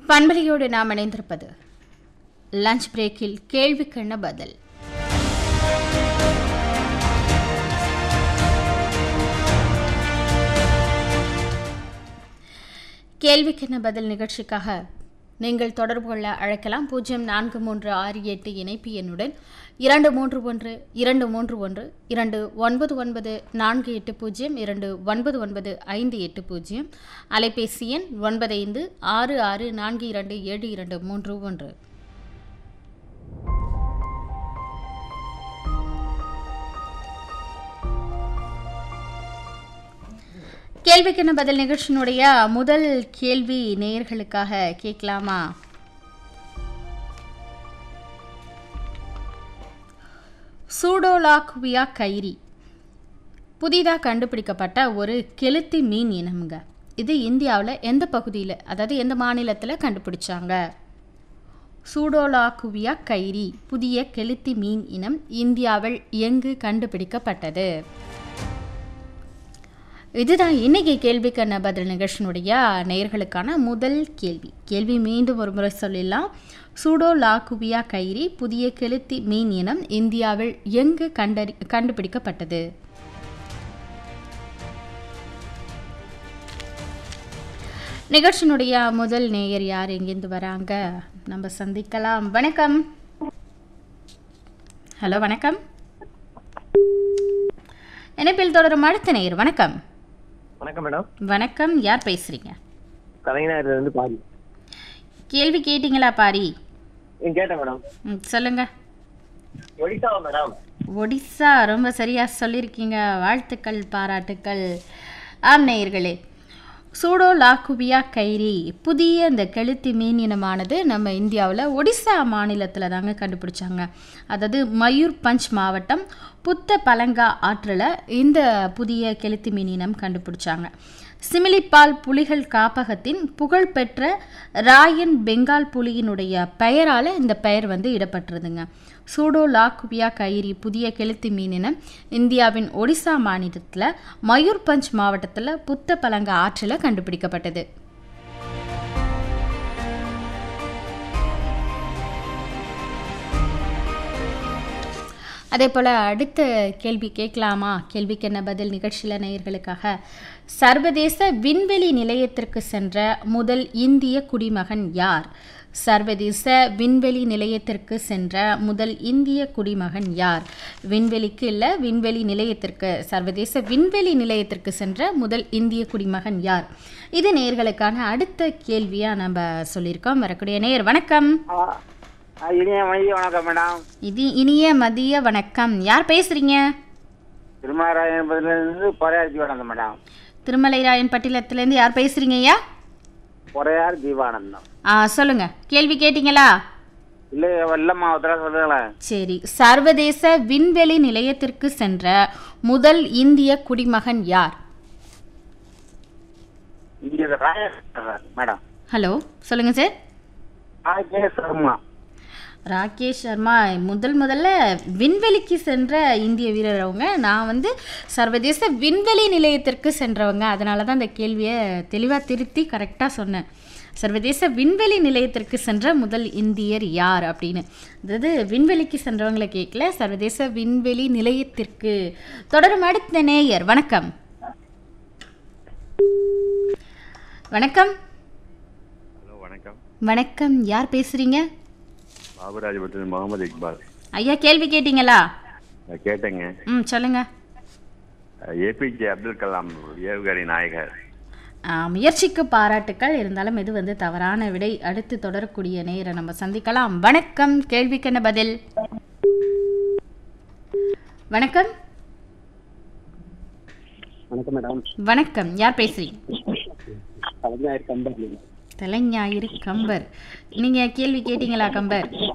பண்பலையோடு நாம் இணைந்திருப்பது லஞ்ச் பிரேக்கில் கேள்விக்கென்ன பதில் கேள்விக்கென்ன பதில் நிகழ்ச்சிக்காக நீங்கள் தொடர்பு கொள்ள அழைக்கலாம் பூஜ்ஜியம் நான்கு மூன்று ஆறு எட்டு இணைப்பு எண்ணுடன் இரண்டு மூன்று ஒன்று இரண்டு மூன்று ஒன்று இரண்டு ஒன்பது ஒன்பது நான்கு எட்டு பூஜ்ஜியம் இரண்டு ஒன்பது ஒன்பது ஐந்து எட்டு பூஜ்ஜியம் அலைபேசி எண் ஒன்பது ஐந்து ஆறு ஆறு நான்கு இரண்டு ஏழு இரண்டு மூன்று ஒன்று கேள்விக்கென்ன பதில் நிகழ்ச்சியினுடைய முதல் கேள்வி நேயர்களுக்காக கேட்கலாமா சூடோலாக்வியா கைரி புதிதாக கண்டுபிடிக்கப்பட்ட ஒரு கெளுத்தி மீன் இனம்ங்க இது இந்தியாவில் எந்த பகுதியில் அதாவது எந்த மாநிலத்தில் கண்டுபிடிச்சாங்க சூடோலாக்குவியா கைரி புதிய கெளுத்தி மீன் இனம் இந்தியாவில் எங்கு கண்டுபிடிக்கப்பட்டது இதுதான் இன்னைக்கு கேள்விக்கான பதில் நிகழ்ச்சியினுடைய நேயர்களுக்கான முதல் கேள்வி கேள்வி மீண்டும் ஒரு முறை சொல்லிடலாம் சூடோ லாகுவியா கைரி புதிய கெளுத்தி மீன் இனம் இந்தியாவில் எங்கு கண்டறி கண்டுபிடிக்கப்பட்டது நிகழ்ச்சியினுடைய முதல் நேயர் யார் எங்கேருந்து வராங்க நம்ம சந்திக்கலாம் வணக்கம் ஹலோ வணக்கம் இணைப்பில் தொடரும் அடுத்த நேயர் வணக்கம் வணக்கம் மேடம் வணக்கம் யார் பேசுறீங்க கலைஞர் இருந்து பாதி கேள்வி கேட்டிங்களா பாரி ம், கேட்டேன் மேடம் ம், சொல்லுங்க ஒடிசாவா மேடம் ஒடிசா ரொம்ப சரியா சொல்லியிருக்கீங்க வாழ்த்துக்கள் பாராட்டுக்கள் ஆம் நேயர்களே சூடோ லாக்குபியா கைரி புதிய இந்த கெளுத்தி மீன் இனமானது நம்ம இந்தியாவில் ஒடிசா மாநிலத்தில் தாங்க கண்டுபிடிச்சாங்க அதாவது மயூர் பஞ்ச் மாவட்டம் புத்த பலங்கா ஆற்றில் இந்த புதிய கெளுத்தி மீன் இனம் கண்டுபிடிச்சாங்க சிமிலிப்பால் புலிகள் காப்பகத்தின் புகழ்பெற்ற ராயன் பெங்கால் புலியினுடைய பெயரால் இந்த பெயர் வந்து இடப்பட்டிருதுங்க சூடோ லாக்குபியா கயிரி புதிய கெளுத்தி மீனினம் இந்தியாவின் ஒடிசா மாநிலத்தில் மயூர்பஞ்ச் மாவட்டத்தில் புத்த பலங்க ஆற்றில் கண்டுபிடிக்கப்பட்டது அதே போல் அடுத்த கேள்வி கேட்கலாமா கேள்விக்கு என்ன பதில் நிகழ்ச்சியில் நேயர்களுக்காக சர்வதேச விண்வெளி நிலையத்திற்கு சென்ற முதல் இந்திய குடிமகன் யார் சர்வதேச விண்வெளி நிலையத்திற்கு சென்ற முதல் இந்திய குடிமகன் யார் விண்வெளிக்கு இல்லை விண்வெளி நிலையத்திற்கு சர்வதேச விண்வெளி நிலையத்திற்கு சென்ற முதல் இந்திய குடிமகன் யார் இது நேயர்களுக்கான அடுத்த கேள்வியாக நம்ம சொல்லியிருக்கோம் வரக்கூடிய நேயர் வணக்கம் ஆ, ஆ, இனிய மதிய வணக்கம் மேடம் இது இனிய மதிய வணக்கம் யார் பேசுறீங்க திருமராயன்பதிலிருந்து பொறையார் ஜீவானந்தம் மேடம் திருமலைராயன் பட்டிலத்திலேருந்து யார் பேசுறீங்க ஐயா பொறையார் ஜீவானந்தம் ஆ சொல்லுங்க கேள்வி கேட்டிங்களா இல்லை வெள்ள மாவட்டத்தில் சொல்லுங்களேன் சரி சர்வதேச விண்வெளி நிலையத்திற்கு சென்ற முதல் இந்திய குடிமகன் யார் இங்கே ராயர் மேடம் ஹலோ சொல்லுங்க சார் ஆகே சர்மா ராகேஷ் சர்மா முதல் முதல்ல விண்வெளிக்கு சென்ற இந்திய வீரர் அவங்க நான் வந்து சர்வதேச விண்வெளி நிலையத்திற்கு சென்றவங்க அதனால தான் அந்த கேள்வியை தெளிவாக திருத்தி கரெக்டாக சொன்னேன் சர்வதேச விண்வெளி நிலையத்திற்கு சென்ற முதல் இந்தியர் யார் அப்படின்னு அதாவது விண்வெளிக்கு சென்றவங்களை கேட்கல சர்வதேச விண்வெளி நிலையத்திற்கு தொடரும் அடுத்த நேயர் வணக்கம் வணக்கம் ஹலோ வணக்கம் வணக்கம் யார் பேசுறீங்க பாபுராஜபுரத்தில் முகமது இக்பால் ஐயா கேள்வி கேட்டிங்களா நான் கேட்டேங்க ம் சொல்லுங்க ஏபிஜே அப்துல் கலாம் ஏவுகணை நாயகர் ஆ, முயற்சிக்கு பாராட்டுக்கள் இருந்தாலும் இது வந்து தவறான விடை அடுத்து தொடரக்கூடிய நேரம் நம்ம சந்திக்கலாம் வணக்கம் கேள்விக்கென்ன பதில் வணக்கம் வணக்கம் மேடம் வணக்கம் யார் பேசுறீங்க கலைஞர் கம்பர் தலைஞாயிறு கம்பர் நீங்க கேள்வி கேட்டீங்களா கம்பர்